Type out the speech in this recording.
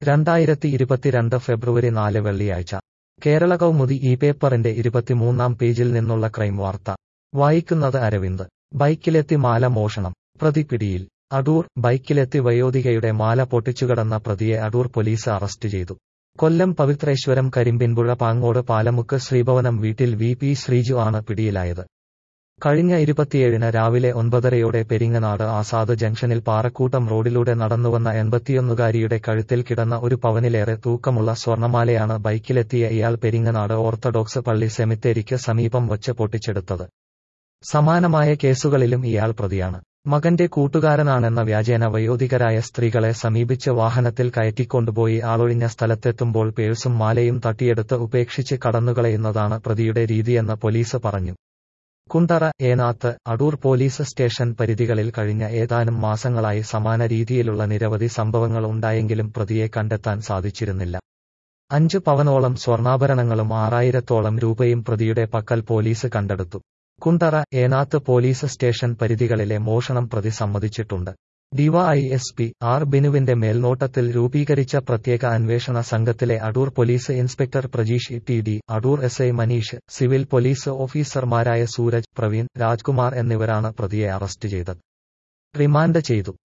രണ്ടായിരത്തി ഇരുപത്തിരണ്ട് ഫെബ്രുവരി നാല് വെള്ളിയാഴ്ച കേരള കൗമുദി ഈ പേപ്പറിന്റെ ഇരുപത്തിമൂന്നാം പേജിൽ നിന്നുള്ള ക്രൈം വാർത്ത വായിക്കുന്നത് അരവിന്ദ് ബൈക്കിലെത്തി മാല മോഷണം പ്രതി പിടിയിൽ അടൂർ ബൈക്കിലെത്തി വയോധികയുടെ മാല പൊട്ടിച്ചുകടന്ന പ്രതിയെ അടൂർ പോലീസ് അറസ്റ്റ് ചെയ്തു കൊല്ലം പവിത്രേശ്വരം കരിമ്പിൻപുഴ പാങ്ങോട് പാലമുക്ക് ശ്രീഭവനം വീട്ടിൽ വി പി ശ്രീജു ആണ് പിടിയിലായത് കഴിഞ്ഞ ഇരുപത്തിയേഴിന് രാവിലെ ഒൻപതരയോടെ പെരിങ്ങനാട് ആസാദ് ജംഗ്ഷനിൽ പാറക്കൂട്ടം റോഡിലൂടെ നടന്നുവന്ന എൺപത്തിയൊന്നുകാരിയുടെ കഴുത്തിൽ കിടന്ന ഒരു പവനിലേറെ തൂക്കമുള്ള സ്വർണമാലയാണ് ബൈക്കിലെത്തിയ ഇയാൾ പെരിങ്ങനാട് ഓർത്തഡോക്സ് പള്ളി സെമിത്തേരിക്ക് സമീപം വച്ച് പൊട്ടിച്ചെടുത്തത് സമാനമായ കേസുകളിലും ഇയാൾ പ്രതിയാണ് മകന്റെ കൂട്ടുകാരനാണെന്ന വ്യാജേന വയോധികരായ സ്ത്രീകളെ സമീപിച്ച് വാഹനത്തിൽ കയറ്റിക്കൊണ്ടുപോയി ആളൊഴിഞ്ഞ സ്ഥലത്തെത്തുമ്പോൾ പേഴ്സും മാലയും തട്ടിയെടുത്ത് ഉപേക്ഷിച്ച് കടന്നുകളയുന്നതാണ് പ്രതിയുടെ രീതിയെന്ന് പോലീസ് പറഞ്ഞു കുണ്ടറ ഏനാത്ത് അടൂർ പോലീസ് സ്റ്റേഷൻ പരിധികളിൽ കഴിഞ്ഞ ഏതാനും മാസങ്ങളായി സമാന രീതിയിലുള്ള നിരവധി സംഭവങ്ങൾ ഉണ്ടായെങ്കിലും പ്രതിയെ കണ്ടെത്താൻ സാധിച്ചിരുന്നില്ല അഞ്ച് പവനോളം സ്വർണ്ണാഭരണങ്ങളും ആറായിരത്തോളം രൂപയും പ്രതിയുടെ പക്കൽ പോലീസ് കണ്ടെടുത്തു കുണ്ടറ ഏനാത്ത് പോലീസ് സ്റ്റേഷൻ പരിധികളിലെ മോഷണം പ്രതി സമ്മതിച്ചിട്ടുണ്ട് ഡിവൈഎസ്പി ആർ ബിനുവിന്റെ മേൽനോട്ടത്തിൽ രൂപീകരിച്ച പ്രത്യേക അന്വേഷണ സംഘത്തിലെ Adoor police inspector Prajeesh T D Adoor S I Maneesh civil police ഓഫീസർമാരായ സൂരജ് പ്രവീൺ രാജ്കുമാർ എന്നിവരാണ് പ്രതിയെ അറസ്റ്റ് ചെയ്തത് റിമാൻഡ് ചെയ്തു